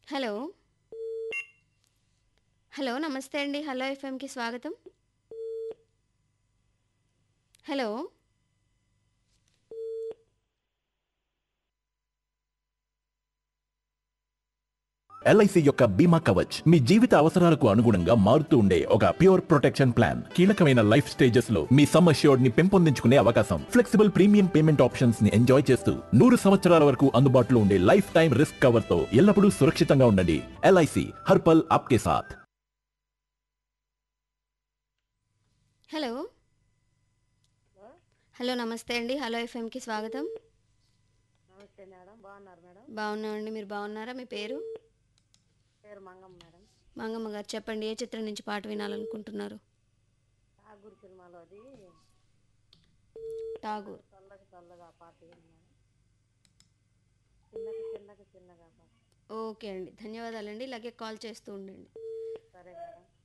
hello hello నమస్తే అండి hello ఎఫ్ఎంకి స్వాగతం హలో ఎల్ఐసి యొక్క బీమా కవచ్ మీ జీవిత అవసరాలకు అనుగుణంగా మారుతూ ఉండే ఒక ప్యూర్ ప్రొటెక్షన్ ప్లాన్ కీలకమైన లైఫ్ స్టేజెస్ లో మీ సమ్ అష్యూర్డ్ ని పెంపొందించుకునే అవకాశం ఫ్లెక్సిబుల్ ప్రీమియం పేమెంట్ ఆప్షన్స్ ని ఎంజాయ్ చేస్తూ నూరు సంవత్సరాల వరకు అందుబాటులో ఉండే లైఫ్ టైం రిస్క్ కవర్ తో ఎల్లప్పుడూ సురక్షితంగా ఉండండి ఎల్ఐసి హర్పల్ ఆప్కే సాథ్ హలో హలో నమస్తే అండి హలో ఎఫ్ఎంకి స్వాగతం నమస్తే మేడం బాగున్నారు మేడం బాగున్నామండి మీరు బాగున్నారా మీ పేరు పేరు మంగమ్మ మేడం మంగమ్మ గారు చెప్పండి ఏ చిత్రం నుంచి పాట వినాలనుకుంటున్నారు ఠాగూర్ సినిమాలోది ఠాగూర్ చల్లగా చల్లగా పాట ఏంది మేడం చిన్నగా చిన్నగా చిన్నగా పాట ఓకే అండి ధన్యవాదాలండి ఇలాగే కాల్ చేస్తూ ఉండండి సరే మేడం